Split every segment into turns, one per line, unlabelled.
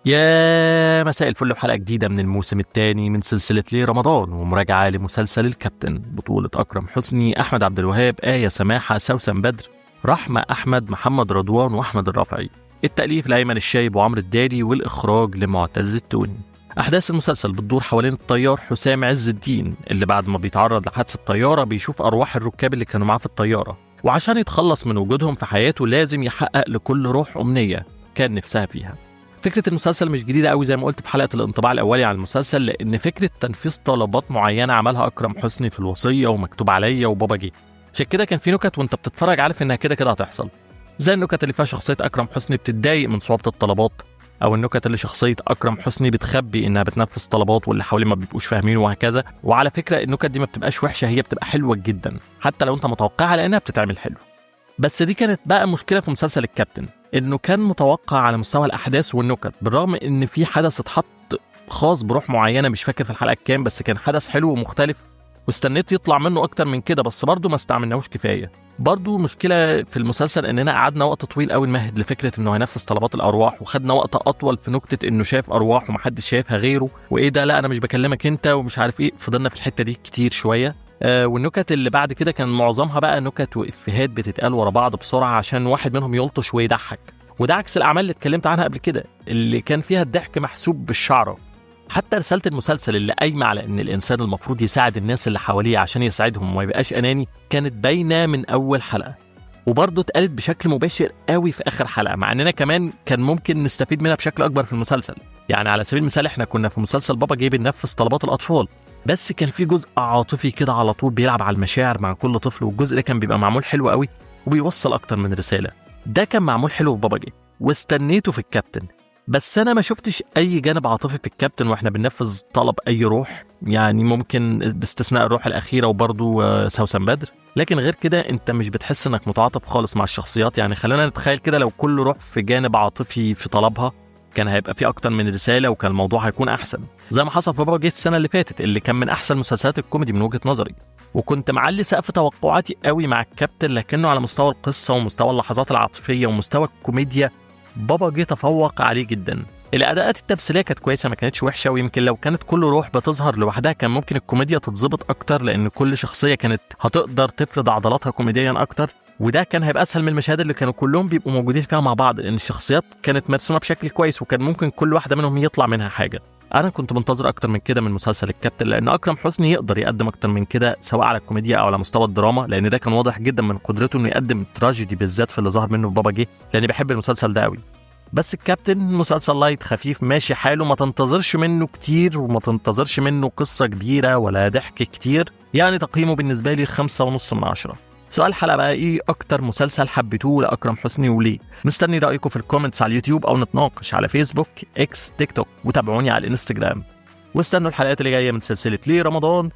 يا مساء الفل بحلقة جديدة من الموسم الثاني من سلسلة ليه رمضان ومراجعة لمسلسل الكابتن بطولة أكرم حسني أحمد عبد الوهاب آية سماحة سوسن بدر رحمة أحمد محمد رضوان وأحمد الرافعي التأليف لأيمن الشايب وعمرو الداري والإخراج لمعتز التوني أحداث المسلسل بتدور حوالين الطيار حسام عز الدين اللي بعد ما بيتعرض لحادثة طيارة بيشوف أرواح الركاب اللي كانوا معاه في الطيارة وعشان يتخلص من وجودهم في حياته لازم يحقق لكل روح أمنية كان نفسها فيها فكرة المسلسل مش جديدة قوي زي ما قلت في حلقة الانطباع الأولي عن المسلسل لأن فكرة تنفيذ طلبات معينة عملها أكرم حسني في الوصية ومكتوب عليا وبابا جه عشان كده كان في نكت وأنت بتتفرج عارف إنها كده كده هتحصل زي النكت اللي فيها شخصية أكرم حسني بتتضايق من صعوبة الطلبات أو النكت اللي شخصية أكرم حسني بتخبي إنها بتنفذ طلبات واللي حواليه ما بيبقوش فاهمين وهكذا وعلى فكرة النكت دي ما بتبقاش وحشة هي بتبقى حلوة جدا حتى لو أنت متوقعها لأنها بتتعمل حلو بس دي كانت بقى مشكلة في مسلسل الكابتن انه كان متوقع على مستوى الاحداث والنكت بالرغم ان في حدث اتحط خاص بروح معينه مش فاكر في الحلقه كام بس كان حدث حلو ومختلف واستنيت يطلع منه اكتر من كده بس برضه ما استعملناهوش كفايه برضه مشكله في المسلسل اننا قعدنا وقت طويل قوي نمهد لفكره انه هينفذ طلبات الارواح وخدنا وقت اطول في نكته انه شاف ارواح ومحدش شايفها غيره وايه ده لا انا مش بكلمك انت ومش عارف ايه فضلنا في الحته دي كتير شويه آه والنكت اللي بعد كده كان معظمها بقى نكت وافيهات بتتقال ورا بعض بسرعه عشان واحد منهم يلطش ويضحك وده عكس الاعمال اللي اتكلمت عنها قبل كده اللي كان فيها الضحك محسوب بالشعره حتى رساله المسلسل اللي قايمه على ان الانسان المفروض يساعد الناس اللي حواليه عشان يساعدهم وما يبقاش اناني كانت باينه من اول حلقه وبرضه اتقالت بشكل مباشر قوي في اخر حلقه مع اننا كمان كان ممكن نستفيد منها بشكل اكبر في المسلسل يعني على سبيل المثال احنا كنا في مسلسل بابا جه بننفذ طلبات الاطفال بس كان في جزء عاطفي كده على طول بيلعب على المشاعر مع كل طفل والجزء ده كان بيبقى معمول حلو قوي وبيوصل اكتر من رساله ده كان معمول حلو في بابا جه واستنيته في الكابتن بس انا ما شفتش اي جانب عاطفي في الكابتن واحنا بننفذ طلب اي روح يعني ممكن باستثناء الروح الاخيره وبرضه سوسن بدر لكن غير كده انت مش بتحس انك متعاطف خالص مع الشخصيات يعني خلينا نتخيل كده لو كل روح في جانب عاطفي في طلبها كان هيبقى في اكتر من رساله وكان الموضوع هيكون احسن زي ما حصل في بابا جه السنه اللي فاتت اللي كان من احسن مسلسلات الكوميدي من وجهه نظري وكنت معلي سقف توقعاتي قوي مع الكابتن لكنه على مستوى القصه ومستوى اللحظات العاطفيه ومستوى الكوميديا بابا جه تفوق عليه جدا الاداءات التمثيليه كانت كويسه ما كانتش وحشه ويمكن لو كانت كل روح بتظهر لوحدها كان ممكن الكوميديا تتظبط اكتر لان كل شخصيه كانت هتقدر تفرض عضلاتها كوميديا اكتر وده كان هيبقى اسهل من المشاهد اللي كانوا كلهم بيبقوا موجودين فيها مع بعض لان الشخصيات كانت مرسومه بشكل كويس وكان ممكن كل واحده منهم يطلع منها حاجه انا كنت منتظر اكتر من كده من مسلسل الكابتن لان اكرم حسني يقدر يقدم اكتر من كده سواء على الكوميديا او على مستوى الدراما لان ده كان واضح جدا من قدرته انه يقدم تراجيدي بالذات في اللي ظهر منه في بابا جه لاني بحب المسلسل ده قوي بس الكابتن مسلسل لايت خفيف ماشي حاله ما تنتظرش منه كتير وما تنتظرش منه قصة كبيرة ولا ضحك كتير يعني تقييمه بالنسبة لي خمسة ونص من عشرة سؤال الحلقة بقى ايه أكتر مسلسل حبيتوه لأكرم حسني وليه؟ مستني رأيكم في الكومنتس على اليوتيوب أو نتناقش على فيسبوك إكس تيك توك وتابعوني على الانستجرام واستنوا الحلقات اللي جاية من سلسلة ليه رمضان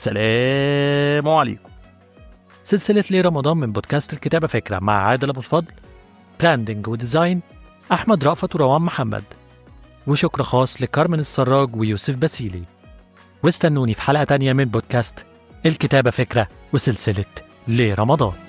وسلام عليكم سلسلة ليه رمضان من بودكاست الكتابة فكرة مع عادل أبو الفضل براندنج وديزاين أحمد رأفت وروان محمد وشكر خاص لكارمن السراج ويوسف باسيلي واستنوني في حلقة تانية من بودكاست الكتابة فكرة وسلسلة ليه رمضان